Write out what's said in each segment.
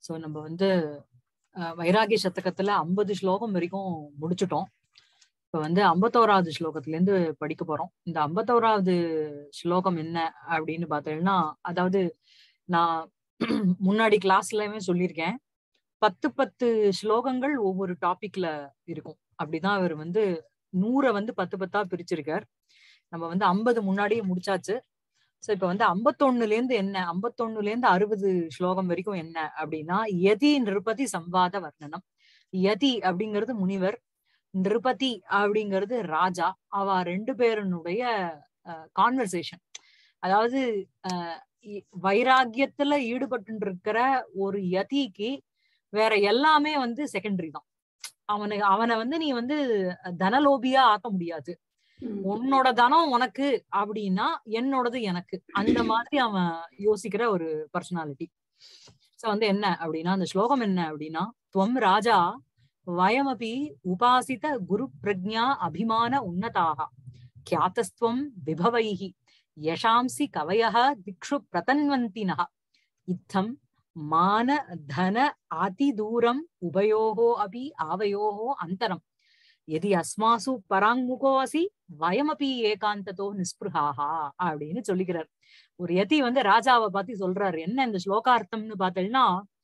So நம்ம வந்து அஹ், வைராகிய சதகத்துல ஐம்பது ஸ்லோகம் வரைக்கும் முடிச்சிட்டோம் இப்ப வந்து ஐம்பத்தோராவது ஸ்லோகத்துல இருந்து படிக்க போறோம் இந்த ஐம்பத்தோராவது ஸ்லோகம் என்ன அப்படின்னு பார்த்தீங்கன்னா அதாவது நான் முன்னாடி கிளாஸ்லயுமே சொல்லியிருக்கேன் பத்து பத்து ஸ்லோகங்கள் ஒவ்வொரு டாபிக்ல இருக்கும் அப்படிதான் அவர் வந்து நூறை வந்து பத்து பத்தா பிரிச்சிருக்கார் நம்ம வந்து ஐம்பது முன்னாடியே முடிச்சாச்சு சோ இப்ப வந்து ஐம்பத்தொன்னுல இருந்து என்ன ஐம்பத்தொன்னுல இருந்து அறுபது ஸ்லோகம் வரைக்கும் என்ன அப்படின்னா யதி நிருபதி சம்வாத வர்ணனம் யதி அப்படிங்கிறது முனிவர் நிருபதி அப்படிங்கிறது ராஜா அவ ரெண்டு பேருனுடைய கான்வர்சேஷன் அதாவது அஹ், இ- வைராக்கியத்துல ஈடுபட்டு இருக்கிற ஒரு யதிக்கு வேற எல்லாமே வந்து செகண்டரி தான் அவனை அவனை வந்து நீ வந்து தனலோபியா ஆக்க முடியாது உன்னோட தனம் உனக்கு அப்படின்னா என்னோடது எனக்கு அந்த மாதிரி அவன் யோசிக்கிற ஒரு பர்சனாலிட்டி சோ வந்து என்ன அப்படின்னா அந்த ஸ்லோகம் என்ன அப்படின்னா துவம் ராஜா வயமபி உபாசித குரு பிரஜா அபிமான உன்னதாக கியாத்தஸ்துவம் விபவைஹி யஷாம்சி கவயः திக்ஷு பிரதன்வந்தினः இத்தம் மான தன அதிதூரம் உபயோகோ அபி ஆவயோகோ அந்தரம் எதி அஸ்மாசு பராங்முகோ அசி வயமபி ஏகாந்ததோ நிஸ்பிருஹாஹா அப்படின்னு சொல்லிக்கிறார் ஒரு யதி வந்து ராஜாவை பார்த்து சொல்றாரு என்ன இந்த ஸ்லோகார்த்தம்னு பார்த்தேன்னா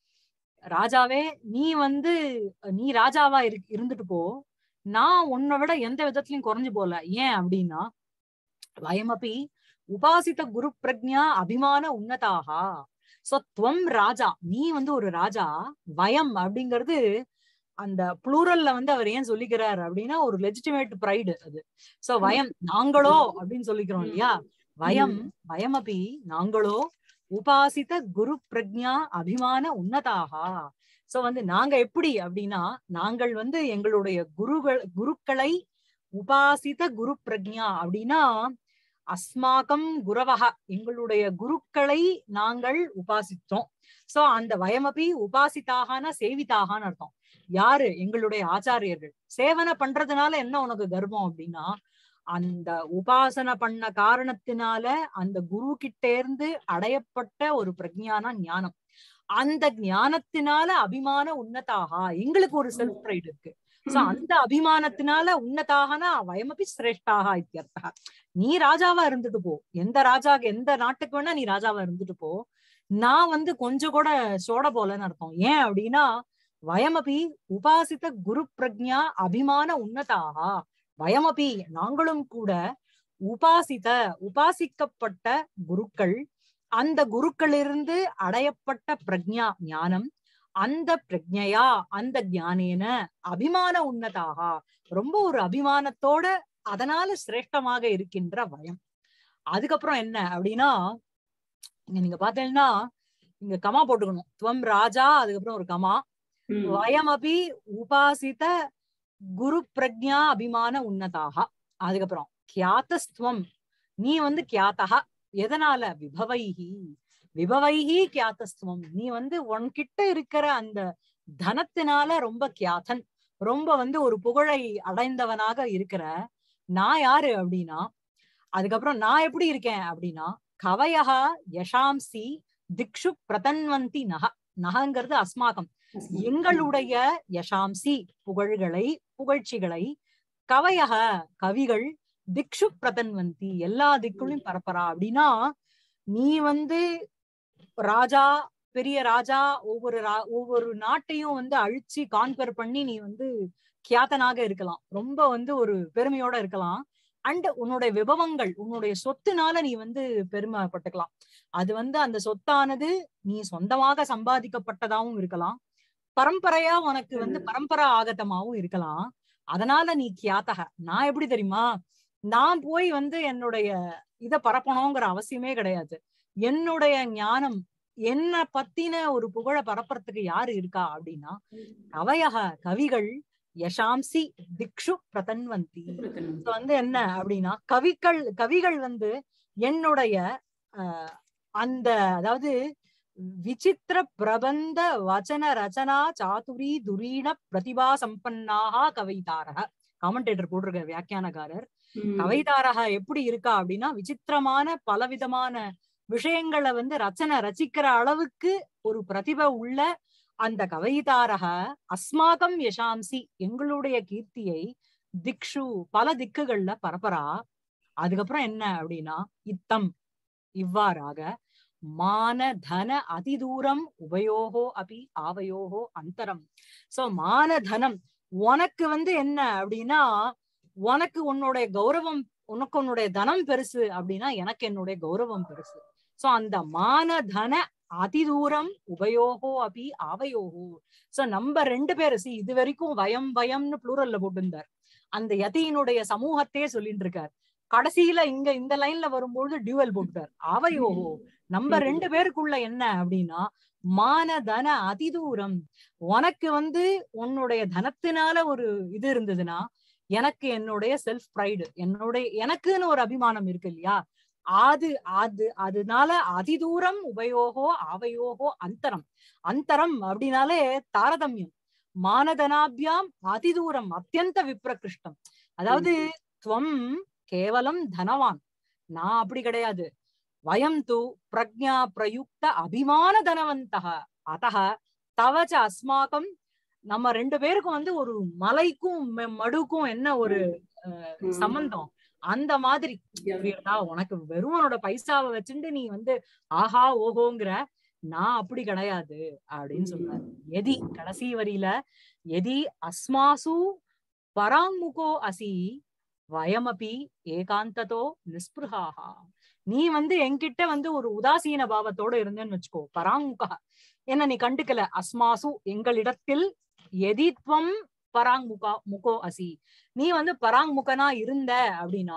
ராஜாவே நீ வந்து நீ ராஜாவா இரு இருந்துட்டு போ நான் உன்னை விட எந்த விதத்திலயும் குறைஞ்சு போல ஏன் அப்படின்னா வயமபி உபாசித குரு பிரக்ஞா அபிமான உன்னதாகா சோ துவம் ராஜா நீ வந்து ஒரு ராஜா வயம் அப்படிங்கிறது அந்த ப்ளூரல்ல வந்து அவர் ஏன் சொல்லிக்கிறார் அப்படின்னா ஒரு லெஜிட்டிமேட் ப்ரைடு அது சோ வயம் நாங்களோ அப்படின்னு சொல்லிக்கிறோம் இல்லையா வயம் வயமபி நாங்களோ உபாசித குரு பிரக்ஞா அபிமான உன்னதாகா சோ வந்து நாங்க எப்படி அப்படின்னா நாங்கள் வந்து எங்களுடைய குருகள் குருக்களை உபாசித குரு பிரக்ஞா அப்படின்னா அஸ்மாகம் குரவக எங்களுடைய குருக்களை நாங்கள் உபாசித்தோம் சோ அந்த வயமபி உபாசித்தாகனா சேவித்தாகன்னு அர்த்தம் யாரு எங்களுடைய ஆச்சாரியர்கள் சேவனை பண்றதுனால என்ன உனக்கு கர்வம் அப்படின்னா அந்த உபாசனை பண்ண காரணத்தினால அந்த குரு கிட்டேர்ந்து அடையப்பட்ட ஒரு பிரஜானா ஞானம் அந்த ஞானத்தினால அபிமான உன்னதாகா எங்களுக்கு ஒரு செல்ஃப் ப்ரைட் இருக்கு சோ அந்த அபிமானத்தினால உன்னதாகனா வயமபி சிரேஷ்டாக இத்தியர்த்தா நீ ராஜாவா இருந்துட்டு போ எந்த ராஜா எந்த நாட்டுக்கு வேணா நீ ராஜாவா இருந்துட்டு போ நான் வந்து கொஞ்சம் கூட சோட போலன்னு அர்த்தம் ஏன் அப்படின்னா வயமபி உபாசித குரு பிரக்ஞா அபிமான உன்னதாகா வயமபி நாங்களும் கூட உபாசித உபாசிக்கப்பட்ட குருக்கள் அந்த குருக்களிலிருந்து அடையப்பட்ட பிரக்ஞா ஞானம் அந்த பிரக்ஞையா அந்த ஞானேன அபிமான உன்னதாகா ரொம்ப ஒரு அபிமானத்தோட அதனால சிரேஷ்டமாக இருக்கின்ற வயம் அதுக்கப்புறம் என்ன அப்படின்னா இங்க நீங்க பாத்தீங்கன்னா இங்க கமா போட்டுக்கணும் துவம் ராஜா அதுக்கப்புறம் ஒரு கமா வயமபி உபாசித குரு பிரக்ஞா அபிமான உன்னதாக அதுக்கப்புறம் கியாத்தஸ்துவம் நீ வந்து கியாத்தகா எதனால விபவைஹி விபவைஹி கியாத்தஸ்துவம் நீ வந்து உன்கிட்ட இருக்கிற அந்த தனத்தினால ரொம்ப கியாத்தன் ரொம்ப வந்து ஒரு புகழை அடைந்தவனாக இருக்கிற நான் யாரு அப்படின்னா அதுக்கப்புறம் நான் எப்படி இருக்கேன் அப்படின்னா கவயகா யஷாம்சி திக்ஷு பிரதன்வந்தி நக நகங்கிறது அஸ்மாகம் எங்களுடைய யஷாம்சி புகழ்களை புகழ்ச்சிகளை கவயக கவிகள் திக்ஷு பிரதன்வந்தி எல்லா திக்குளையும் பரப்பரா அப்படின்னா நீ வந்து ராஜா பெரிய ராஜா ஒவ்வொரு ரா- ஒவ்வொரு நாட்டையும் வந்து அழிச்சு கான்பர் பண்ணி நீ வந்து கியாத்தனாக இருக்கலாம் ரொம்ப வந்து ஒரு பெருமையோட இருக்கலாம் அண்ட் உன்னுடைய விபவங்கள் உன்னுடைய சொத்துனால நீ வந்து பெருமைப்பட்டுக்கலாம் அது வந்து அந்த சொத்தானது நீ சொந்தமாக சம்பாதிக்கப்பட்டதாவும் இருக்கலாம் பரம்பரையா உனக்கு வந்து பரம்பரா ஆகத்தமாவும் இருக்கலாம் அதனால நீ கியாத்தக நான் எப்படி தெரியுமா நான் போய் வந்து என்னுடைய இத பரப்பணுங்கிற அவசியமே கிடையாது என்னுடைய ஞானம் என்ன பத்தின ஒரு புகழ பரப்புறதுக்கு யாரு இருக்கா அப்படின்னா கவயக கவிகள் யஷாம்சி திக்ஷு பிரதன்வந்தி இப்ப வந்து என்ன அப்படின்னா கவிகள் கவிகள் வந்து என்னுடைய அஹ், அந்த அதாவது விசித்திர பிரபந்த வச்சன ரச்சனா சாதுரி துரீண பிரதிபா சம்பன்னாக கவிதாரக காமெண்டேட்டர் போட்டிருக்க வியாக்கியானகாரர் கவைதாரக எப்படி இருக்கா அப்படின்னா விசித்திரமான பலவிதமான விஷயங்களை வந்து ரச்சனை ரசிக்கிற அளவுக்கு ஒரு பிரதிபை உள்ள அந்த கவயிதாரக அஸ்மாக்கம் யசாம்சி எங்களுடைய கீர்த்தியை திக்ஷு பல திக்குகள்ல பரப்பரா அதுக்கப்புறம் என்ன அப்படின்னா இத்தம் இவ்வாறாக மான தன அதிதூரம் உபயோகோ அபி ஆவயோகோ அந்தரம் சோ மான தனம் உனக்கு வந்து என்ன அப்படின்னா உனக்கு உன்னுடைய கௌரவம் உனக்கு உன்னுடைய தனம் பெருசு அப்படின்னா எனக்கு என்னுடைய கௌரவம் பெருசு சோ அந்த மான தன அதிதூரம் உபயோகோ அபி ஆவயோகோ சோ நம்ம ரெண்டு பேரும் see இது வரைக்கும் வயம் வயம்னு ப்ளூரல்ல போட்டிருந்தார் அந்த யதியினுடைய சமூகத்தையே சொல்லிட்டு இருக்கார் கடைசியில இங்க இந்த லைன்ல வரும்பொழுது டியூவல் போட்டுட்டார் ஆவயோகோ நம்ம ரெண்டு பேருக்குள்ள என்ன அப்படின்னா மான தன அதிதூரம் உனக்கு வந்து உன்னுடைய தனத்தினால ஒரு இது இருந்ததுன்னா எனக்கு என்னுடைய செல்ஃப் ப்ரைடு என்னுடைய எனக்குன்னு ஒரு அபிமானம் இருக்கு இல்லையா அது அது அதனால அதிதூரம் உபயோகோ ஆவயோகோ அந்தரம் அந்தரம் அப்படின்னாலே தாரதமியம் மானதனாபியாம் அதிதூரம் அத்தியந்த விப்ரகிருஷ்டம் அதாவது துவம் கேவலம் தனவான் நான் அப்படி கிடையாது வயம் து பிரக்ஞா பிரயுக்த அபிமான தனவந்தக அத்தக தவச்ச அஸ்மாக்கம் நம்ம ரெண்டு பேருக்கும் வந்து ஒரு மலைக்கும் ம- மடுக்கும் என்ன ஒரு அஹ், சம்பந்தம் அந்த மாதிரி புரியுதா உனக்கு வெறும் உன்னோட பைசாவை வச்சுட்டு நீ வந்து ஆஹா ஓஹோங்கிற நான் அப்படி கிடையாது அப்படின்னு சொல்றாரு எதி கடைசி வரியில எதி அஸ்மாசு பராங்முகோ அசி வயமபி ஏகாந்ததோ நிஸ்பிருஹாஹா நீ வந்து என்கிட்ட வந்து ஒரு உதாசீன பாவத்தோட இருந்தேன்னு வச்சுக்கோ பராங்முகா என்ன நீ கண்டுக்கல அஸ்மாசு எங்களிடத்தில் எதித்வம் பராங்முகா முகோ அசி நீ வந்து பராங்முகனா இருந்த அப்படின்னா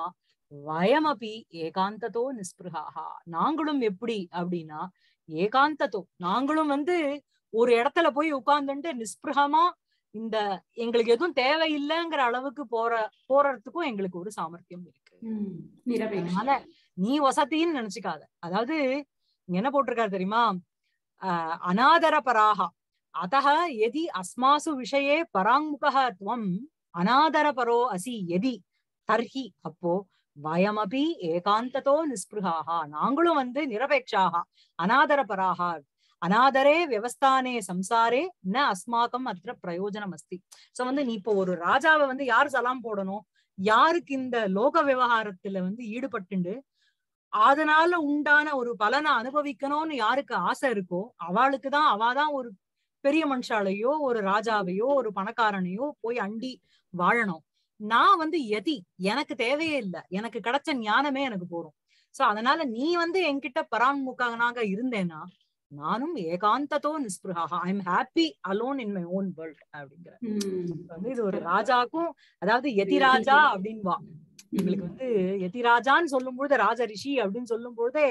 வயமபி ஏகாந்ததோ நிஸ்பிருஹாஹா நாங்களும் எப்படி அப்படின்னா ஏகாந்ததோ நாங்களும் வந்து ஒரு இடத்துல போய் உட்கார்ந்துட்டு நிஸ்பிருகமா இந்த எங்களுக்கு எதுவும் தேவையில்லைங்கிற அளவுக்கு போற போறதுக்கும் எங்களுக்கு ஒரு சாமர்த்தியம் இருக்கு நிரபேட்ச அதனால நீ வசதின்னு நினைச்சுக்காத அதாவது இங்க என்ன போட்டிருக்காரு தெரியுமா ஆஹ் அநாதர பராகா அத்தக எதி அஸ்மாசு விஷயே பராங்முகः துவம் அநாதர பரோ அசி எதி தர்ஹி அப்போ வயமபி ஏகாந்ததோ நிஸ்பிருகாக நாங்களும் வந்து நிரபேட்சாக அநாதர பராக அநாதரே வியவஸ்தானே சம்சாரே ந அஸ்மாக்கம் அத்திர பிரயோஜனம் அஸ்தி சோ வந்து நீ இப்போ ஒரு ராஜாவை வந்து யார் சலாம் போடணும் யாருக்கு இந்த லோக விவகாரத்துல வந்து ஈடுபட்டுண்டு அதனால உண்டான ஒரு பலனை அனுபவிக்கணும்னு யாருக்கு ஆசை இருக்கோ அவளுக்கு தான் அவாதான் ஒரு பெரிய மனுஷாலையோ ஒரு ராஜாவையோ ஒரு பணக்காரனையோ போய் அண்டி வாழணும் நான் வந்து எதி எனக்கு தேவையே இல்லை எனக்கு கிடைச்ச ஞானமே எனக்கு போறோம் சோ அதனால நீ வந்து என்கிட்ட பரான்முகனாக இருந்தேன்னா நானும் ஏகாந்தத்தோ நிஸ்பிருஹா I am happy alone in my own world அப்படிங்கிற வந்து இது ஒரு ராஜாக்கும் அதாவது எதிராஜா அப்படின்வா எங்களுக்கு வந்து எதிராஜான்னு சொல்லும் பொழுது ராஜ ரிஷி அப்படின்னு சொல்லும் பொழுதே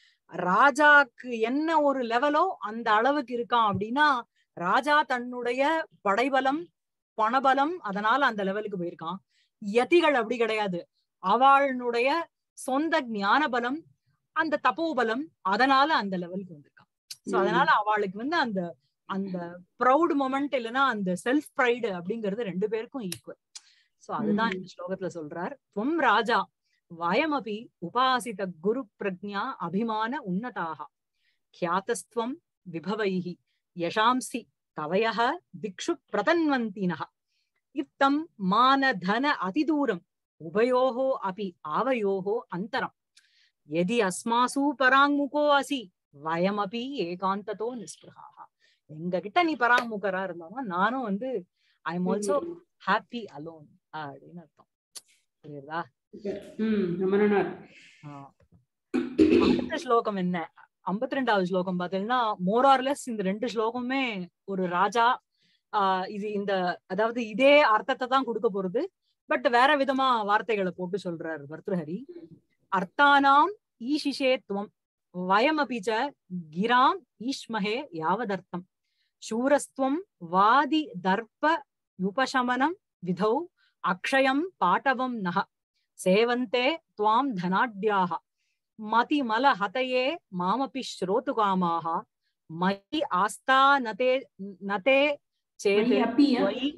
ராஜாக்கு என்ன ஒரு லெவலோ அந்த அளவுக்கு இருக்கான் அப்படின்னா ராஜா தன்னுடைய படைபலம் பணபலம் அதனால அந்த லெவலுக்கு போயிருக்கான் யதிகள் அப்படி கிடையாது அவளுடைய சொந்த ஞான பலம் அந்த தபோபலம் அதனால அந்த லெவலுக்கு வந்திருக்கான் சோ அதனால அவளுக்கு வந்து அந்த அந்த ப்ரௌட் மொமெண்ட் இல்லைன்னா அந்த செல்ஃப் ப்ரைடு அப்படிங்கிறது ரெண்டு பேருக்கும் ஈக்குவல் சோ அதுதான் இந்த ஸ்லோகத்துல சொல்றார் துவம் ராஜா வயமபி உபாசித குரு பிரஜா அபிமான உன்னதாக கியாத்தஸ்துவம் விபவைஹி யசாம்சி கவயः திக்ஷு பிரதன்வந்தினः இத்தம் மான தன அதிதூரம் உபயோகோ அபி ஆவயோகோ அந்தரம் எதி அஸ்மாசு பராங்முகோ அசி வயமபி ஏகாந்ததோ நிஸ்பிருகாக எங்க கிட்ட நீ பராங்முகரா இருந்தாலும் நானும் வந்து I am also happy alone அப்படின்னு அர்த்தம் புரியுதா ம் ரொம்ப நல்லா இருக்கு. ஆஹ் அடுத்த ஸ்லோகம் என்ன ஐம்பத்தி ரெண்டாவது ஸ்லோகம் பாத்தீங்கன்னா மோரார்லெஸ் இந்த ரெண்டு ஸ்லோகமே ஒரு ராஜா ஆஹ் இது இந்த அதாவது இதே அர்த்தத்தை தான் கொடுக்க போறது பட் வேற விதமா வார்த்தைகளை போட்டு சொல்றாரு பர்தஹரி அர்த்தானாம் ஈஷிஷே துவம் வயமபிச்ச கிராம் ஈஷ்மஹே யாவதர்த்தம் சூரஸ்துவம் வாதி தர்ப்ப யுபசமனம் விதௌ அக்ஷயம் பாட்டவம் நக சேவந்தே துவாம் தனாட்யாः மதிமல ஹதயே மாமபி ஸ்ரோதுகாமாः மயி ஆஸ்தா நதே நதே சேத் மயி அப்பிய त्वयि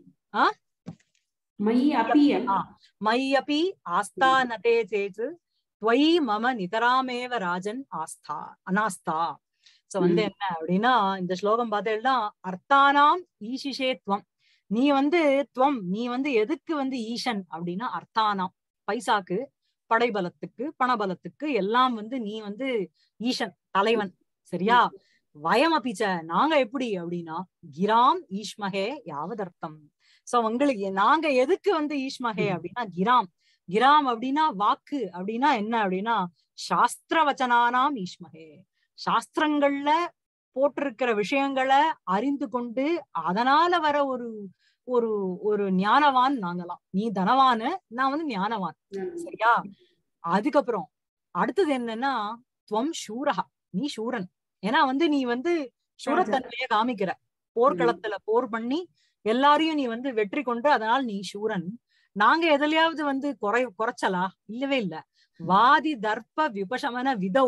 மயி அப்பிய ஆ, मय्यपि आस्था न ते चेत् त्वयि मम नितरामेव राजन् आस्था अनास्था சோ வந்து ம். என்ன அப்படின்னா இந்த ஸ்லோகம் பார்த்தேன்னா அர்த்தானாம் ஈசிஷே துவம் நீ வந்து துவம் நீ வந்து எதுக்கு வந்து ஈசன் அப்படின்னா அர்த்தானாம் பைசாக்கு படைபலத்துக்கு பணபலத்துக்கு எல்லாம் வந்து நீ வந்து ஈசன் தலைவன் சரியா வயம் அபிச்ச நாங்க எப்படி அப்படின்னா கிராம் ஈஷ்மகே யாவதர்த்தம் சோ உங்களுக்கு நாங்க எதுக்கு வந்து ஈஷ்மகே ம். அப்படின்னா கிராம் கிராம் அப்படின்னா வாக்கு அப்படின்னா என்ன அப்படின்னா சாஸ்திர வச்சனானாம் ஈஷ்மகே சாஸ்திரங்கள்ல போட்டிருக்கிற விஷயங்களை அறிந்து கொண்டு அதனால வர ஒரு ஒரு ஒரு ஞானவான் நாங்களாம் நீ தனவானு நான் வந்து ஞானவான் சரியா அதுக்கப்புறம் அடுத்தது என்னன்னா துவம் சூரஹா நீ சூரன் ஏன்னா வந்து நீ வந்து சூரத்தன்மைய காமிக்கிற போர்க்களத்துல போர் பண்ணி எல்லாரையும் நீ வந்து வெற்றி கொண்டு அதனால் நீ சூரன் நாங்க எதுலயாவது வந்து குறை குறைச்சலா இல்லவே இல்ல வாதி தர்ப்ப விபசமன விதௌ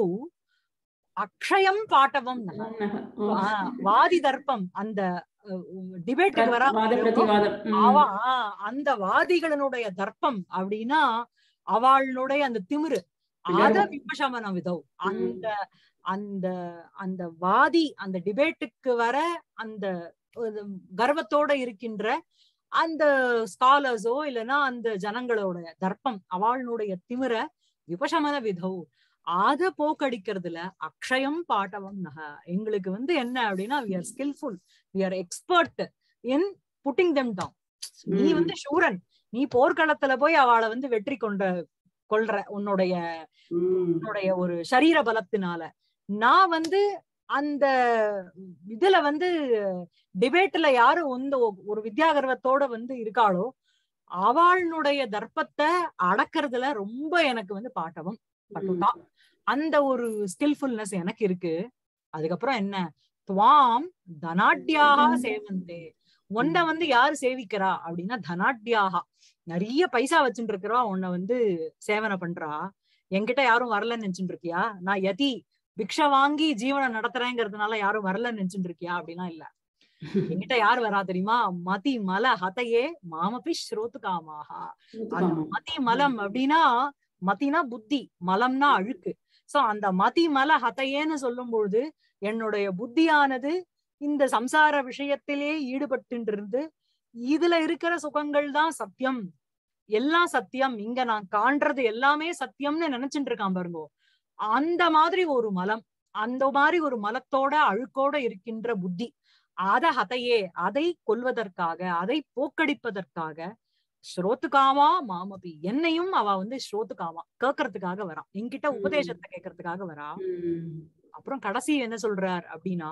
அக்ஷயம் பாட்டவம் நக. ஆஹ் வாதி தர்ப்பம் அந்த டிபேட்டுக்கு வர வாத பிரதிவாதம் ம். அவ ஆஹ் அந்த வாதிகளினுடைய தர்ப்பம் அப்படின்னா அவளுடைய அந்த திமிரு அத கர்வம். விமர்சமன விதோ அந்த அந்த அந்த வாதி அந்த டிபேட்டுக்கு வர அந்த ஒரு கர்வத்தோட இருக்கின்ற அந்த ஸ்காலர்ஸோ இல்லைன்னா அந்த ஜனங்களோட தர்ப்பம் அவளுடைய திமிர விபசமன விதோ அத போக்கடிக்கிறதுல அக்ஷயம் பாட்டவம் நக எங்களுக்கு வந்து என்ன அப்படின்னா we are skillful we are expert in putting them down நீ ம். வந்து சூரன் நீ போர்க்களத்துல போய் அவளை வந்து வெற்றி கொண்ட கொள்ற உன்னுடைய ம். உன்னுடைய ஒரு சரீர பலத்தினால நான் வந்து அந்த இதுல வந்து டிபேட்ல யாரு வந்து ஒ- ஒரு வித்யாகர்வத்தோட வந்து இருக்காளோ அவளுடைய தர்ப்பத்தை அடக்கிறதுல ரொம்ப எனக்கு வந்து பாட்டவம் பட்டுட்டா அந்த ஒரு ஸ்கில்ஃபுல்னஸ் எனக்கு இருக்கு அதுக்கப்புறம் என்ன துவாம் தனாட்யாக சேவந்தே உன்னை வந்து யாரு சேவிக்கிறா அப்படின்னா தனாட்யாக நிறைய பைசா வச்சுட்டு இருக்கிறா உன்னை வந்து சேவனை பண்றா என்கிட்ட யாரும் வரலன்னு நினைச்சுட்டு இருக்கியா நான் யதி பிக்ஷை வாங்கி ஜீவனை நடத்துறேங்கிறதுனால யாரும் வரலன்னு நினைச்சுட்டு இருக்கியா அப்படின்னா இல்ல என்கிட்ட யார் வரா தெரியுமா மதி மல ஹதையே மாமபி ஸ்ரோத்து காமாகா அந்த ஆமா. மதி மலம் அப்படின்னா மதினா புத்தி மலம்னா அழுக்கு சோ அந்த மதி மல ஹதையேன்னு சொல்லும் பொழுது என்னுடைய புத்தியானது இந்த சம்சார விஷயத்திலே ஈடுபட்டு இருந்து இதுல இருக்கிற சுகங்கள் தான் சத்தியம் எல்லாம் சத்தியம் இங்க நான் காண்றது எல்லாமே சத்தியம்னு நினைச்சுட்டு இருக்கான் பாருங்க அந்த மாதிரி ஒரு மலம் அந்த மாதிரி ஒரு மலத்தோட அழுக்கோட இருக்கின்ற புத்தி அத ஹதையே அதை கொல்வதற்காக அதை போக்கடிப்பதற்காக ஸ்ரோத்துகாமா மாமபி என்னையும் அவ வந்து ஸ்ரோத்துகாமா கேட்கறதுக்காக வரா என்கிட்ட ம். உபதேசத்தை கேட்கறதுக்காக வரா ம். அப்புறம் கடைசி என்ன சொல்றார் அப்படின்னா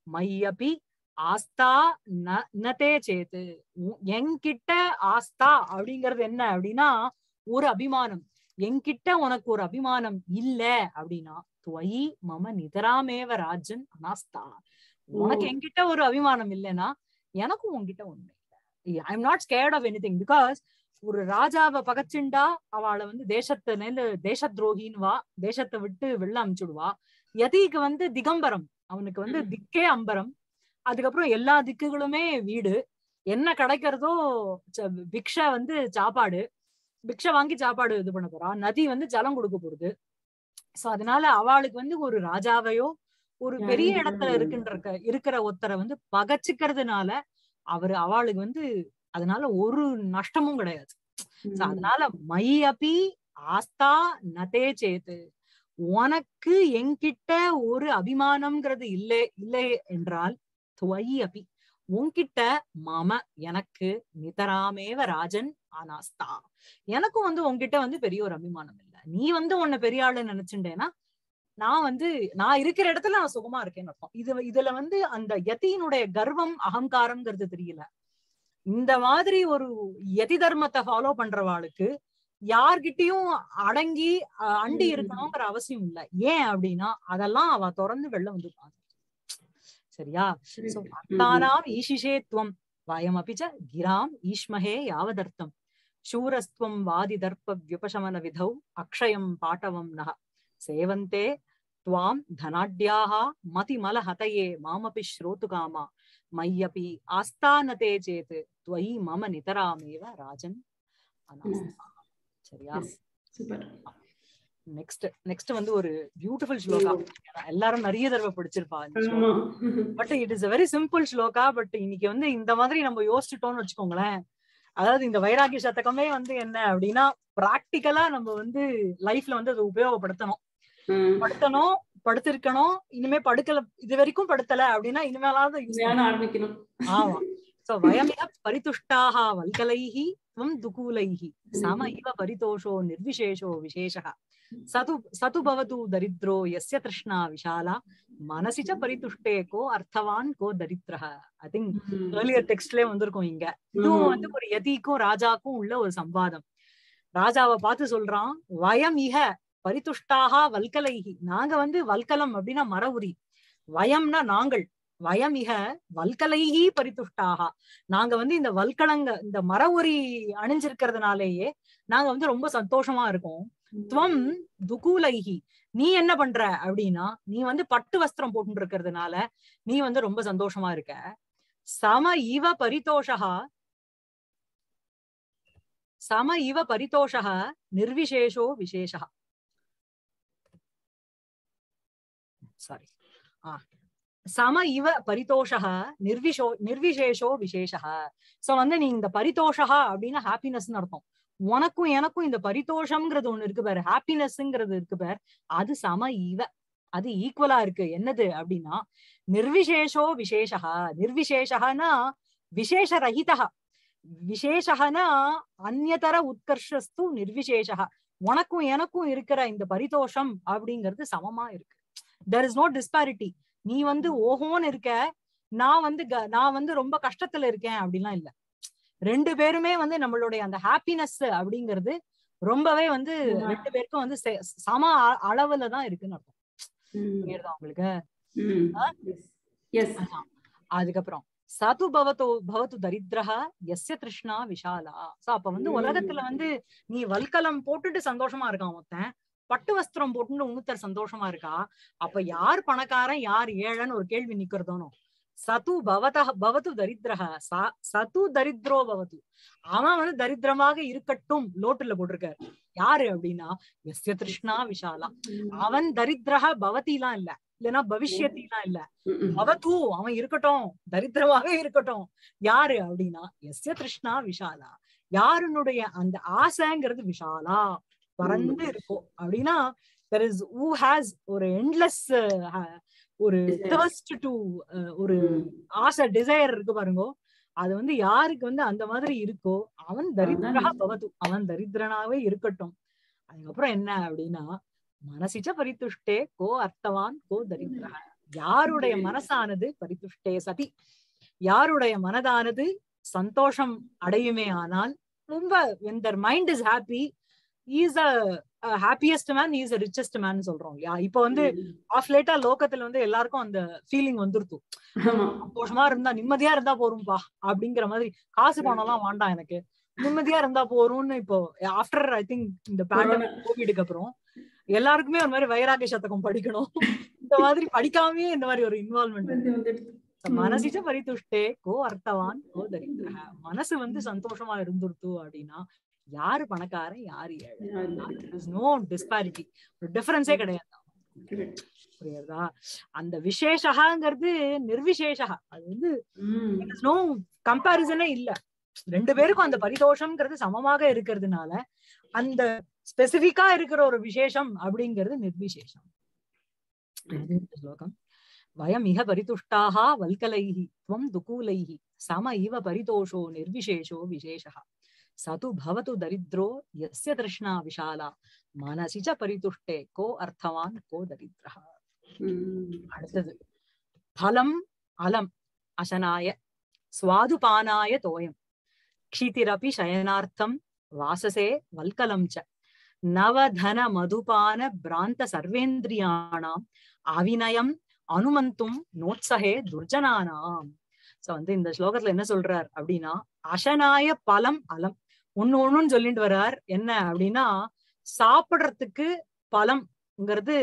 மையபி ஆஸ்தா ந- நதே சேத்து உ- என்கிட்ட ஆஸ்தா அப்படிங்கறது என்ன அப்படின்னா ஒரு அபிமானம் என்கிட்ட உனக்கு ஒரு அபிமானம் இல்ல அப்படின்னா துவயி மம நிதராமேவ ராஜன் அனாஸ்தா உனக்கு ஓ. என்கிட்ட ஒரு அபிமானம் இல்லைன்னா எனக்கும் உன்கிட்ட ஒண்ணு இல்லை I am not scared of anything because ஒரு ராஜாவை பகச்சுண்டா அவளை வந்து தேசத்தை நெல்லு தேச துரோகின்னு வா தேசத்தை விட்டு வெளில அமிச்சுடுவா யதிக்கு வந்து திகம்பரம் அவனுக்கு வந்து ம். திக்கே அம்பரம் அதுக்கப்புறம் எல்லா திக்குகளுமே வீடு என்ன கிடைக்கிறதோ ச- பிக்ஷை வந்து சாப்பாடு பிக்ஷை வாங்கி சாப்பாடு இது பண்ண போறா நதி வந்து ஜலம் கொடுக்க போகுது சோ அதனால அவளுக்கு வந்து ஒரு ராஜாவையோ ஒரு பெரிய யாரையும் இடத்துல ம். இருக்கின்ற இருக்கிற ஒருத்தரை வந்து பகச்சுக்கிறதுனால அவரு அவளுக்கு வந்து அதனால ஒரு நஷ்டமும் கிடையாது So, ம். அதனால மை அப்பி ஆஸ்தா நதே சேத்து உனக்கு என்கிட்ட ஒரு அபிமானம்ங்கிறது இல்லை இல்லை என்றால் துவயி அப்பி உன்கிட்ட மம எனக்கு நிதராமேவ ராஜன் அனாஸ்தா எனக்கும் வந்து உன்கிட்ட வந்து பெரிய ஒரு அபிமானம் இல்ல நீ வந்து உன்னை பெரிய ஆளு நினைச்சுட்டேன்னா நான் வந்து நான் இருக்கிற இடத்துல நான் சுகமா இருக்கேன்னு அர்த்தம் இது இதுல வந்து அந்த யதியினுடைய கர்வம் அகங்காரம்ங்கிறது தெரியல இந்த மாதிரி ஒரு யதி தர்மத்தை ஃபாலோ பண்றவாளுக்கு யார்கிட்டயும் அடங்கி அஹ், அண்டி ம். இருக்கணுங்கிற அவசியம் இல்ல ஏன் அப்படின்னா அதெல்லாம் அவ தொடர்ந்து வெளில வந்துருப்பாங்க சரியா Correct. சோ ம். அர்த்தானாம் ஈஷிஷே துவம் வயமபி ச கிராம் ஈஷ்மஹே யாவதர்த்தம் शूरस्त्वं वादिदर्पव्युपशमन विधौ अक्षयं पाटवं नः सेवन्ते त्वां धनाढ्याः मतिमलहतये मामपि श्रोतुकामा मय्यपि आस्थानते चेत् त्वयि मम नितरामेव राजन् अनास्था சரியா Yes. Super. நெக்ஸ்ட் நெக்ஸ்ட் வந்து ஒரு பியூட்டிஃபுல் ஸ்லோகா எல்லாரும் நிறைய தடவை படிச்சிருப்பா இந்த ஆமா but it is a very simple sloka but இன்னைக்கு வந்து இந்த மாதிரி நம்ம யோசிச்சுட்டோம்னு வச்சுக்கோங்களேன் அதாவது இந்த வைராகிய சதகமே வந்து என்ன அப்படின்னா பிராக்டிக்கலா நம்ம வந்து லைஃப்ல வந்து அதை உபயோகப்படுத்தணும் ம். படுத்தணும் படுத்திருக்கணும் இனிமே படுக்கல இது வரைக்கும் படுத்தல அப்படின்னா இனிமேலாவது use வேலை ஆரம்பிக்கணும் ஆமா சோ வயமிக பரிதுஷ்டாக வல்கலைஹி त्वं दुकूलैः सम इव परितोषो निर्विशेषो विशेषः सतु सतु भवतु दरिद्रो यस्य तृष्णा विशाला मनसि च परितुष्टे को अर्थवान् को दरिद्रः ஐ திங்க் ம். ஏர்லியர் டெக்ஸ்ட்லயே வந்திருக்கும் இங்க இதுவும் வந்து ஒரு யதிக்கும் ராஜாக்கும் உள்ள ஒரு சம்வாதம் ராஜாவை பார்த்து சொல்றான் வயம் இக பரிதுஷ்டாக வல்கலைஹி நாங்க வந்து வல்கலம் அப்படின்னா மரவுரி வயம்னா நாங்கள் வயம் இக வல்கலைஹி பரிதுஷ்டாக நாங்க வந்து இந்த வல்கலங்க இந்த மரவுரி அணிஞ்சிருக்கிறதுனாலேயே நாங்க வந்து ரொம்ப சந்தோஷமா இருக்கோம் துவம் துகூலைஹி நீ என்ன பண்ற அப்படின்னா நீ வந்து பட்டு வஸ்திரம் போட்டு இருக்கிறதுனால நீ வந்து ரொம்ப சந்தோஷமா இருக்க சம இவ பரிதோஷா சம இவ பரிதோஷः நிர்விசேஷோ விசேஷः சாரி ஆ சம இவ பரிதோஷः நிர்விஷோ நிர்விசேஷோ விசேஷः சோ வந்து நீ இந்த பரிதோஷா அப்படின்னா ஹாப்பினஸ்னு அர்த்தம் உனக்கும் எனக்கும் இந்த பரிதோஷம்ங்கிறது ஒண்ணு இருக்கு பாரு ஹாப்பினஸ்ங்கிறது இருக்கு பாரு அது சம இவ அது ஈக்குவலா இருக்கு என்னது அப்படின்னா நிர்விசேஷோ விசேஷா நிர்விசேஷனா விசேஷ ரஹிதா விசேஷனா அந்நியதர உத்கர்ஷஸ்து நிர்விசேஷா உனக்கும் எனக்கும் இருக்கிற இந்த பரிதோஷம் அப்படிங்கிறது சமமா இருக்கு தெர் இஸ் நோ டிஸ்பாரிட்டி நீ வந்து ஓஹோன்னு இருக்க நான் வந்து க- நான் வந்து ரொம்ப கஷ்டத்துல இருக்கேன் அப்படிலாம் இல்ல ரெண்டு பேருமே வந்து நம்மளுடைய அந்த ஹாப்பினஸ் அப்படிங்கிறது ரொம்பவே வந்து ஆமா. ரெண்டு பேருக்கும் வந்து செ- சம அ- அளவுல தான் இருக்குன்னு அர்த்தம் ம். புரியுதா உங்களுக்கு ம். ஆ? Yes. ஆமா. அதுக்கப்புறம் சது பவதோ பவத்து தரித்திரஹா எஸ்ய திருஷ்ணா விஷாலா சோ அப்ப வந்து ம். உலகத்துல வந்து நீ வல்கலம் போட்டுட்டு சந்தோஷமா இருக்கான் ஒருத்தன் பட்டு வஸ்திரம் போட்டுட்டு இன்னொருத்தர் சந்தோஷமா இருக்கா அப்ப யார் பணக்காரன் யார் ஏழைன்னு ஒரு கேள்வி நிக்கிறதோனோ சது பவத பவத்து தரித்திரஹ ச- சது தரித்ரோ பவத்து அவன் வந்து தரித்திரமாக இருக்கட்டும் லோட்டுல போட்டிருக்காரு யாரு அப்படின்னா எஸ்ய திருஷ்ணா விஷாலா அவன் தரித்திரஹ பவதிலாம் இல்ல இல்லைன்னா பவிஷ்யத்திலாம் இல்ல ம், ம். பவத்து அவன் இருக்கட்டும் தரித்திரமாக இருக்கட்டும் யாரு அப்படின்னா எஸ்ய திருஷ்ணா விஷாலா யாருனுடைய அந்த ஆசைங்கிறது விஷாலா பறந்து இருக்கும் அப்படின்னா தெர் இஸ் ஊ ஹேஸ் ஒரு எண்ட்லெஸ் ஒரு Desires. thirst டு ஒரு ம். ஆசை டிசையர் இருக்கு பாருங்க அது வந்து யாருக்கு வந்து அந்த மாதிரி இருக்கோ அவன் தரித்திரா அதான். பவத்து அவன் தரித்திரனாவே இருக்கட்டும் அதுக்கப்புறம் என்ன அப்படின்னா மனசிச்ச பரித்துஷ்டே கோ அர்த்தவான் கோ தரித்திரா யாருடைய மனசானது பரித்துஷ்டே சதி யாருடைய மனதானது சந்தோஷம் அடையுமே ஆனால் ரொம்ப when their mind is happy is a happiest man is a richest man சொல்றோம் இல்லையா இப்போ வந்து ஆஃப் லேட்டா லோகத்துல வந்து எல்லாருக்கும் அந்த ஃபீலிங் வந்துருத்து ஆமா. சந்தோஷமா இருந்தா நிம்மதியா இருந்தா போரும்பா அப்படிங்கிற மாதிரி காசு பணம் எல்லாம் வேண்டாம் எனக்கு நிம்மதியா இருந்தா போறோம்னு இப்போ ஆஃப்டர் ஐ திங்க் இந்த பேண்டமிக் கோவிடுக்கு அப்புறம் எல்லாருக்குமே ஒரு மாதிரி வைராகிய சதகம் படிக்கணும் இந்த மாதிரி படிக்காமயே இந்த மாதிரி ஒரு இன்வால்மெண்ட் வந்து வந்துடுது. ம். மனசிச்ச பரிதுஷ்டே கோ அர்த்தவான் கோ தரித்திரஹ மனசு வந்து சந்தோஷமா இருந்துருத்து அப்படின்னா யாரு பணக்காரன் யாரு ஏழை நோ டிஸ்பாரிட்டி ஒரு டிஃபரன்ஸே கிடையாது Correct. புரியுதா அந்த விசேஷகாங்கிறது நிர்விசேஷா அது வந்து ம். நோ கம்பாரிசனே இல்ல ரெண்டு பேருக்கும் அந்த பரிதோஷம்ங்கிறது சமமாக இருக்கிறதுனால அந்த ஸ்பெசிபிக்கா இருக்கிற ஒரு விசேஷம் அப்படிங்கிறது நிர்விசேஷம் இது இந்த ஸ்லோகம் வயம் இஹ பரிதுஷ்டாக வல்கலைஹி துவம் துகூலைஹி சம இவ பரிதோஷோ நிர்விசேஷோ விசேஷः சது பவது தரித்ரோ யஸ்ய திருஷ்ணா விஷாலா மனசி ச பரிதுஷ்டே கோ அர்த்தவான் கோ தரித்ரः ம். அடுத்தது பலம் அலம் அசனாய சுவாதுபானாய தோயம் க்ஷிதிரபி சயனார்த்தம் வாசசே வல்கலம் ச நவதன மதுபான பிராந்த சர்வேந்திரியாணாம் அவிநயம் அனுமந்தும் நோத்சகே துர்ஜனானாம் சோ வந்து இந்த ஸ்லோகத்துல என்ன சொல்றார் அப்படின்னா அசனாய பலம் அலம் ஒண்ணு ஒண்ணுன்னு சொல்லிட்டு வர்றார் என்ன அப்படின்னா சாப்பிடுறதுக்கு பழம்ங்கிறது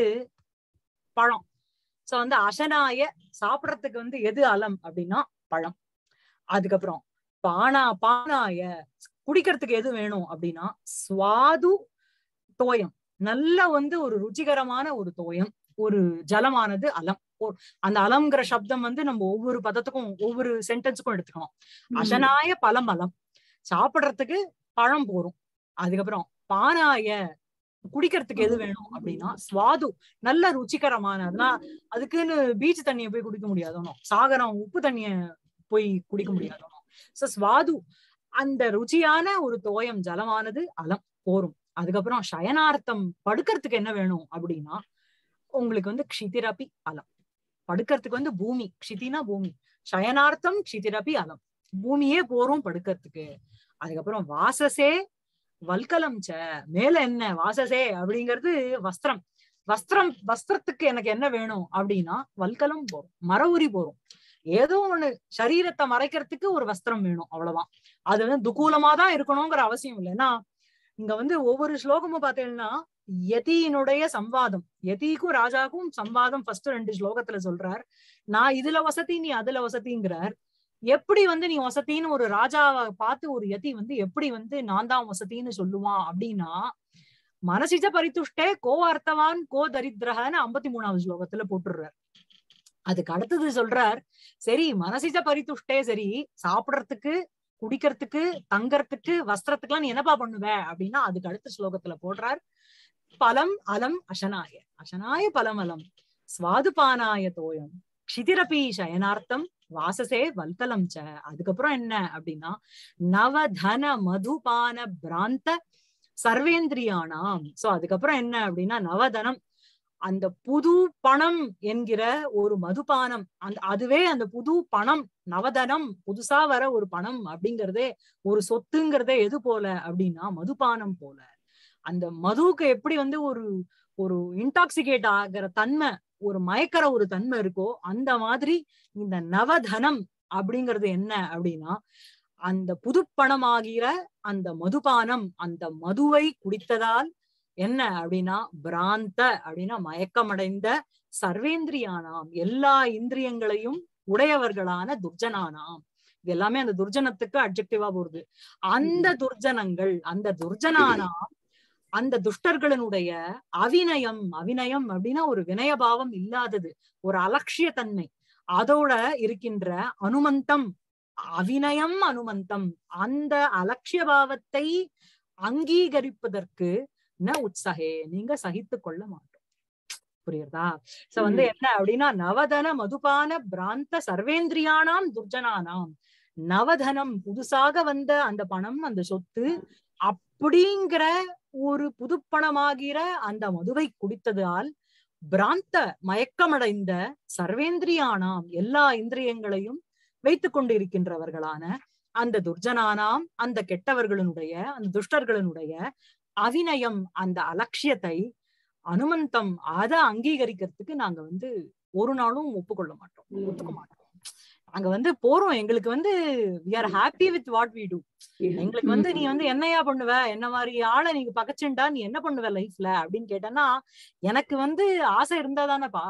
பழம் சோ வந்து அசனாய சாப்பிடறதுக்கு வந்து எது அலம் அப்படின்னா பழம் அதுக்கப்புறம் பானா பானாய குடிக்கிறதுக்கு எது வேணும் அப்படின்னா சுவாது தோயம் நல்ல வந்து ஒரு ருச்சிகரமான ஒரு தோயம் ஒரு ஜலமானது அலம் ஓ- அந்த அலம்ங்கிற சப்தம் வந்து நம்ம ஒவ்வொரு பதத்துக்கும் ஒவ்வொரு சென்டென்ஸுக்கும் எடுத்துக்கணும் அசனாய பழம் அலம் சாப்பிடுறதுக்கு பழம் போரும் அதுக்கப்புறம் பானாய குடிக்கிறதுக்கு எது வேணும் அப்படின்னா சுவாது நல்ல ருச்சிகரமான அதெல்லாம் அதுக்குன்னு பீச் தண்ணிய போய் குடிக்க முடியாதோனோ சாகரம் உப்பு தண்ணிய போய் குடிக்க முடியாதோனோ சோ சுவாது அந்த ருச்சியான ஒரு தோயம் ஜலமானது அலம் போரும் அதுக்கப்புறம் சயனார்த்தம் படுக்கிறதுக்கு என்ன வேணும் அப்படின்னா உங்களுக்கு வந்து க்ஷிதிரபி அலம் படுக்கிறதுக்கு வந்து பூமி க்ஷிதினா பூமி சயனார்த்தம் க்ஷிதிரபி அலம் பூமியே போரும் படுக்கிறதுக்கு அதுக்கப்புறம் வாசசே வல்கலம் ச மேல என்ன வாசசே அப்படிங்கிறது வஸ்திரம் வஸ்திரம் வஸ்திரத்துக்கு எனக்கு என்ன வேணும் அப்படின்னா வல்கலம் போரும் மர உரி போரும் ஏதோ ஒண்ணு சரீரத்தை மறைக்கிறதுக்கு ஒரு வஸ்திரம் வேணும் அவ்வளவுதான் அது வந்து துக்கூலமா தான் இருக்கணுங்கிற அவசியம் இல்லை ஏன்னா இங்க வந்து ஒவ்வொரு ஸ்லோகமும் பார்த்தீங்கன்னா யதியினுடைய சம்வாதம் யதிக்கும் ராஜாக்கும் சம்வாதம் ஃபர்ஸ்ட் ரெண்டு ஸ்லோகத்துல சொல்றார் நான் இதுல வசதி நீ அதுல வசதிங்கிறார் எப்படி வந்து நீ வசதின்னு ஒரு ராஜாவை பார்த்து ஒரு யதி வந்து எப்படி வந்து நான் தான் வசதின்னு சொல்லுவான் அப்படின்னா மனசிஜ பரித்துஷ்டே கோ அர்த்தவான் கோ தரித்திரகன்னு ஐம்பத்தி மூணாவது ஸ்லோகத்துல போட்டுடுறார் அதுக்கு அடுத்தது சொல்றார் சரி மனசிஜ பரித்துஷ்டே சரி சாப்பிடறதுக்கு குடிக்கிறதுக்கு தங்கறதுக்கு வஸ்திரத்துக்குலாம் நீ என்னப்பா பண்ணுவ அப்படின்னா அதுக்கு அடுத்த ஸ்லோகத்துல போடுறார் பலம் அலம் அசனாய அசனாய பலம் அலம் ஸ்வாதுபானாய தோயம் க்ஷிதிரபி சயனார்த்தம் வாசசே வல்கலம் ச அதுக்கப்புறம் என்ன அப்படின்னா நவதன மதுபான பிராந்த சர்வேந்திரியானாம் சோ அதுக்கப்புறம் என்ன அப்படின்னா நவதனம் அந்த புது பணம் என்கிற ஒரு மதுபானம் அந்த அதுவே அந்த புது பணம் நவதனம் புதுசா வர ஒரு பணம் அப்படிங்கறதே ஒரு சொத்துங்கிறதே எது போல அப்படின்னா மதுபானம் போல அந்த மதுவுக்கு எப்படி வந்து ஒரு ஒரு இன்டாக்சிகேட் ஆகிற தன்மை ஒரு மயக்கிற ஒரு தன்மை இருக்கோ அந்த மாதிரி இந்த நவதனம் அப்படிங்கிறது என்ன அப்படின்னா அந்த புதுப்பணமாகிற அந்த மதுபானம் அந்த மதுவை குடித்ததால் என்ன அப்படின்னா பிராந்த அப்படின்னா மயக்கமடைந்த சர்வேந்திரியானாம் எல்லா இந்திரியங்களையும் உடையவர்களான துர்ஜனானாம் இது எல்லாமே அந்த துர்ஜனத்துக்கு அப்ஜெக்டிவா போறது அந்த துர்ஜனங்கள் அந்த துர்ஜனானாம் அந்த துஷ்டர்களினுடைய அவிநயம் அவிநயம் அப்படின்னா ஒரு வினயபாவம் இல்லாதது ஒரு அலட்சிய தன்மை அதோட இருக்கின்ற அனுமந்தம் அவிநயம் அனுமந்தம் அந்த அலட்சிய பாவத்தை அங்கீகரிப்பதற்கு ந உற்சகே நீங்க சகித்து கொள்ள மாட்டோம் புரியுறதா சோ வந்து என்ன அப்படின்னா நவதன மதுபான பிராந்த சர்வேந்திரியானாம் துர்ஜனானாம் நவதனம் புதுசாக வந்த அந்த பணம் அந்த சொத்து அப்படிங்கிற ஒரு புதுப்பணமாகிற அந்த மதுவை குடித்ததால் பிராந்த மயக்கமடைந்த சர்வேந்திரியானாம் எல்லா இந்திரியங்களையும் வைத்துக் கொண்டிருக்கின்றவர்களான அந்த துர்ஜனானாம் அந்த கெட்டவர்களுடைய அந்த துஷ்டர்களுடைய அவிநயம் அந்த அலட்சியத்தை அனுமந்தம் அதை அங்கீகரிக்கிறதுக்கு நாங்க வந்து ஒரு நாளும் ஒப்புக்கொள்ள மாட்டோம் ஒத்துக்க மாட்டோம் நாங்க வந்து போறோம் எங்களுக்கு வந்து we are happy with what we do எங்களுக்கு வந்து நீ வந்து என்னையா பண்ணுவ என்ன மாதிரி ஆளை நீங்க பகச்சுண்டா நீ என்ன பண்ணுவ லைஃப்ல அப்படின்னு கேட்டேன்னா எனக்கு வந்து ஆசை இருந்தா தானேப்பா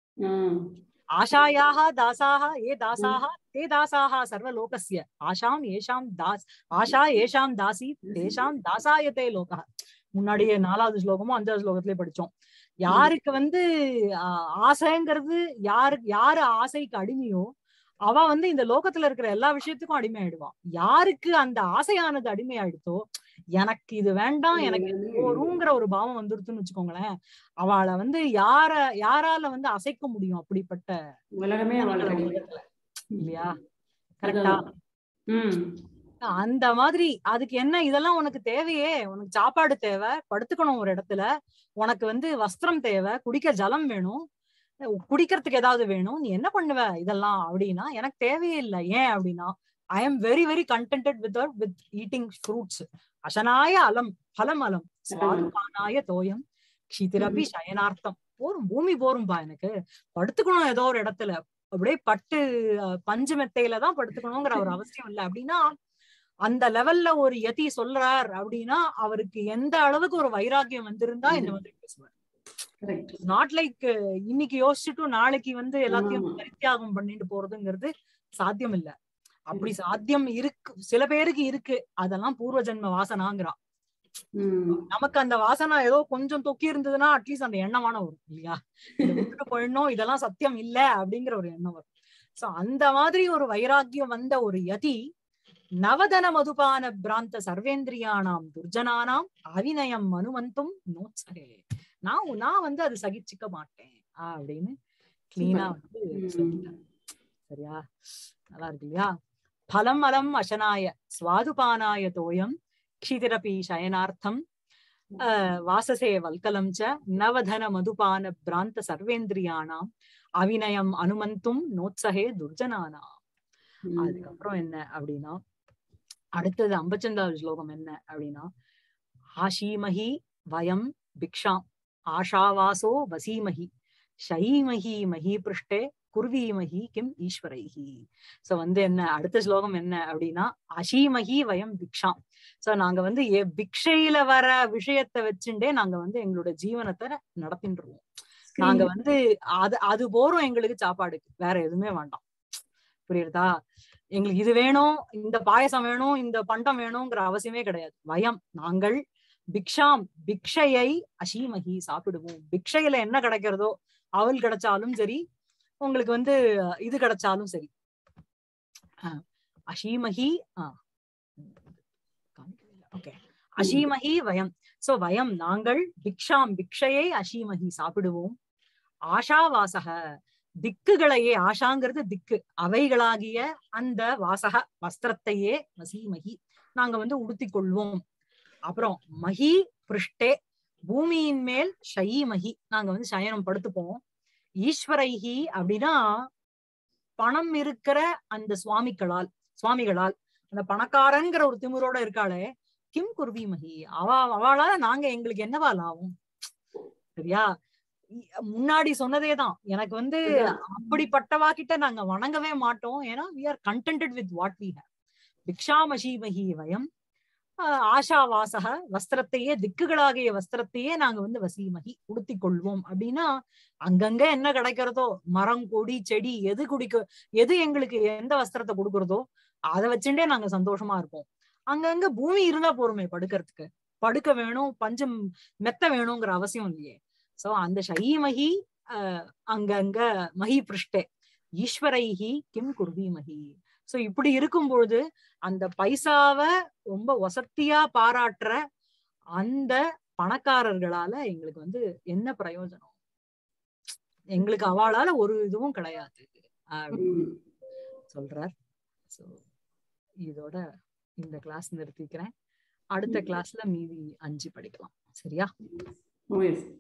ஆஷாயாக தாசாக ஏ தாசாக தே தாசாக சர்வலோகஸ்ய ஆஷாம் ஏஷாம் தாஸ் ஆஷா ஏஷாம் தாசி தேஷாம் தாசாயத்தே லோகா முன்னாடியே நாலாவது ஸ்லோகமும் அஞ்சாவது ஸ்லோகத்திலே படிச்சோம் யாருக்கு வந்து ஆஹ் ஆசைங்கிறது யாருக்கு யாரு ஆசைக்கு அடிமையோ அவ வந்து இந்த லோகத்துல இருக்கிற எல்லா விஷயத்துக்கும் அடிமை ஆயிடுவான் யாருக்கு அந்த ஆசையானது அடிமை ஆயிடுத்தோ எனக்கு இது வேண்டாம் எனக்கு இது போருங்கிற ஒரு பாவம் வந்துருதுன்னு வச்சுக்கோங்களேன் அவளை வந்து யார யாரால வந்து அசைக்க முடியும் அப்படிப்பட்ட உலகமே அவளுக்கு அடிமை. உலகத்துல. இல்லையா கரெக்டா ம் அந்த மாதிரி அதுக்கு என்ன இதெல்லாம் உனக்கு தேவையே உனக்கு சாப்பாடு தேவை படுத்துக்கணும் ஒரு இடத்துல உனக்கு வந்து வஸ்திரம் தேவை குடிக்க ஜலம் வேணும் குடிக்கிறதுக்கு ஏதாவது வேணும் நீ என்ன பண்ணுவ இதெல்லாம் அப்படின்னா எனக்கு தேவையே இல்லை ஏன் அப்படின்னா I am very very contented with with eating fruits அசனாய அலம் பலம் அலம் சுவாதுபானாய தோயம் க்ஷிதிரபி சயனார்த்தம் போரும் பூமி போரும்பா எனக்கு படுத்துக்கணும் ஏதோ ஒரு இடத்துல அப்படியே பட்டு அஹ், பஞ்சு மெத்தையில தான் படுத்துக்கணுங்கிற ஒரு அவசியம் இல்லை அப்படின்னா அந்த லெவல்ல ஒரு யதி சொல்றார் அப்படின்னா அவருக்கு எந்த அளவுக்கு ஒரு வைராக்கியம் வந்திருந்தா இந்த மாதிரி பேசுவார் கரெக்ட் நாட் லைக் இன்னைக்கு யோசிச்சுட்டு நாளைக்கு வந்து எல்லாத்தையும் ஆமா. பரித்தியாகம் பண்ணிட்டு போறதுங்கிறது சாத்தியம் இல்ல அப்படி சாத்தியம் இருக்கு சில பேருக்கு இருக்கு அதெல்லாம் பூர்வ ஜென்ம வாசனாங்கிறான் ம் நமக்கு அந்த வாசனை ஏதோ கொஞ்சம் தொக்கி இருந்ததுன்னா அட்லீஸ்ட் அந்த எண்ணமான வரும் இல்லையா இதை விட்டுட்டு போயிடணும் இதெல்லாம் சத்தியம் இல்ல அப்படிங்கிற ஒரு எண்ணம் வரும் சோ அந்த மாதிரி ஒரு வைராக்கியம் வந்த ஒரு யதி நவதன மதுபான பிராந்த சர்வேந்திரியானாம் துர்ஜனானாம் அவிநயம் மனுவந்தும் நோச்சரே நான் நான் வந்து அது சகிச்சுக்க மாட்டேன் அப்படின்னு கிளீனா வந்து சொல்லிட்டார் சரியா நல்லா இருக்கு இல்லையா பலம் அலம் அசனாய சுவாதுபானாய தோயம் க்ஷிதிரபி சயனார்த்தம் அஹ், வாசசே வல்கலம் ச நவதன மதுபான பிராந்த சர்வேந்திரியானாம் அவிநயம் அனுமந்தும் நோத்சகே துர்ஜனானாம் ம். அதுக்கப்புறம் என்ன அப்படின்னா அடுத்தது ஐம்பத்தஞ்சாவது ஸ்லோகம் என்ன அப்படின்னா ஆஷீமஹி வயம் பிக்ஷாம் ஆஷாவாசோ வசீமஹி ஷயீமஹி மஹி குர்வீமஹி கிம் ஈஸ்வரைஹி சோ வந்து என்ன அடுத்த ஸ்லோகம் என்ன அப்படின்னா அஷீமஹி வயம் பிக்ஷாம் சோ நாங்க வந்து எ- பிக்ஷையில வர விஷயத்தை வச்சுட்டே நாங்க வந்து எங்களோட ஜீவனத்தை நடத்தின்றுவோம் நாங்க வந்து அது அது போறோம் எங்களுக்கு சாப்பாடுக்கு வேற எதுவுமே வேண்டாம் புரியுறதா எங்களுக்கு இது வேணும் இந்த பாயசம் வேணும் இந்த பண்டம் வேணுங்கிற அவசியமே கிடையாது வயம் நாங்கள் பிக்ஷாம் பிக்ஷையை அஷீமகி சாப்பிடுவோம் பிக்ஷையில என்ன கிடைக்கிறதோ அவல் கிடைச்சாலும் சரி உங்களுக்கு வந்து இது கிடைச்சாலும் சரி ஆஹ் அஷீமகி ஆஹ் ஓகே அஷீமகி வயம் சோ வயம் நாங்கள் பிக்ஷாம் பிக்ஷையை அஷீமகி சாப்பிடுவோம் ஆஷாவாசக திக்குகளையே ஆஷாங்கிறது திக்கு அவைகளாகிய அந்த வாசக வஸ்திரத்தையே வசீமகி நாங்க வந்து உடுத்திக் கொள்வோம் அப்புறம் மகி பிருஷ்டே பூமியின் மேல் ஷயீமகி நாங்க வந்து சயனம் படுத்துப்போம் ஈஸ்வரைஹி அப்படின்னா பணம் இருக்கிற அந்த சுவாமிகளால் சுவாமிகளால் அந்த பணக்காரங்கிற ஒரு திமிரோட இருக்காளே கிம் குர்வீமகி அவ அவளால நாங்க எங்களுக்கு என்னவா லாபம் சரியா இ- முன்னாடி சொன்னதேதான் எனக்கு வந்து அப்படிப்பட்டவா கிட்ட நாங்க வணங்கவே மாட்டோம் ஏன்னா we are contented with what we have பிக்ஷாமஷீமகி வயம் ஆஹ் ஆஷாவாசக வஸ்திரத்தையே திக்குகளாகிய வஸ்திரத்தையே நாங்க வந்து வசீமகி உடுத்திக் கொள்வோம் அப்படின்னா அங்கங்க என்ன கிடைக்கிறதோ மரம் கொடி செடி எது குடிக்க எது எங்களுக்கு எந்த வஸ்திரத்தை கொடுக்கறதோ அதை வச்சுட்டே நாங்க சந்தோஷமா இருப்போம் அங்கங்க பூமி இருந்தா போருமே படுக்கிறதுக்கு படுக்க வேணும் பஞ்சம் மெத்த வேணுங்கிற அவசியம் இல்லையே சோ அந்த ஷயீமகி அஹ் அங்கங்க மகி பிருஷ்டே ஈஸ்வரைஹி கிம் குர்வீமகி சோ இப்படி இருக்கும்பொழுது அந்த பைசாவை ரொம்ப வசத்தியா பாராட்டுற அந்த பணக்காரர்களால எங்களுக்கு வந்து என்ன பிரயோஜனம் எங்களுக்கு அவளால ஒரு இதுவும் கிடையாது அப்படின்னு ம். சொல்றார் சோ இதோட இந்த கிளாஸ் நிறுத்திக்கிறேன் அடுத்த கிளாஸ்ல மீதி அஞ்சு படிக்கலாம் சரியா ஓ எஸ்